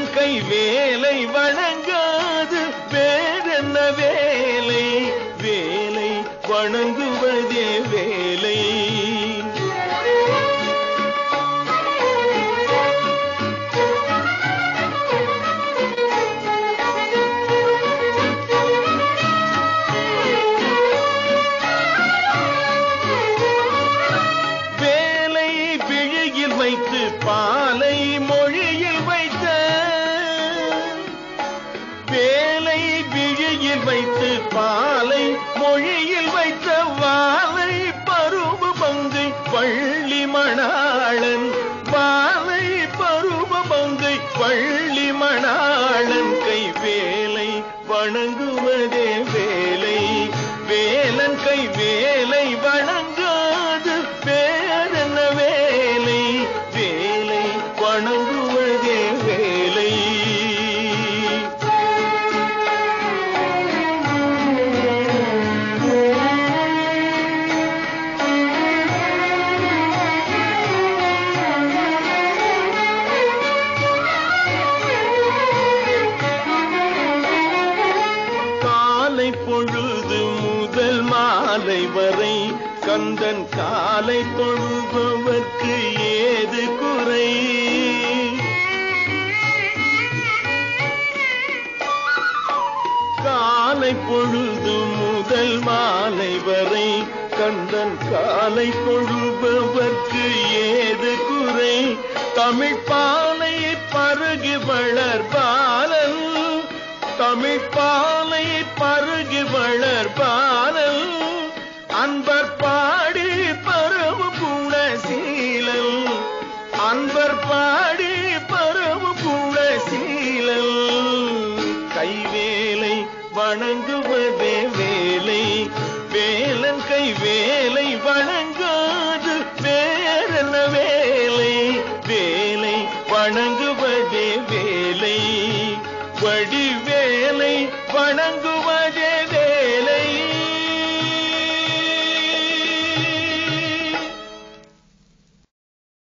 வேலன் கை வேலை வணங்காது வேறென்ன வேலை வேலை வணங்குவதே வேலை வேலை விழியில் வைத்து பாலை மொழியில் வைத்த வேலை விழியில் வைத்து பாலை மொழியில் வைத்த வாலை பருவ பங்கை பள்ளி மணாளன் வாலை பருவ பங்கை பள்ளி மணாளன் கை வேலை வணங்குவதே வேலை வேலன் கை வேலை வணங்காது வேறென்ன வேலை வேலை வணங்குவதே வேலை காலை பொழுது முதல் மாலை வரை கந்தன் காலை தொழுபவர்க்கு ஏது குறை காலை பொழுது முதல் மாலை வரை கந்தன் காலை தொழுபவர்க்கு ஏது குறை தமிழ் பாலை பருகி வளர் பாலன் தமிழ் பாலை பருகி வளர் பாலன் அன்பர் பாடி பரவு குண சீலல் அன்பர் பாடி பரவு குண சீலல் கைவேலை வணங்குவதே வேலை வேலன் கை வேலை வணங்காது வேறென்ன வேலை வேலை வணங்கு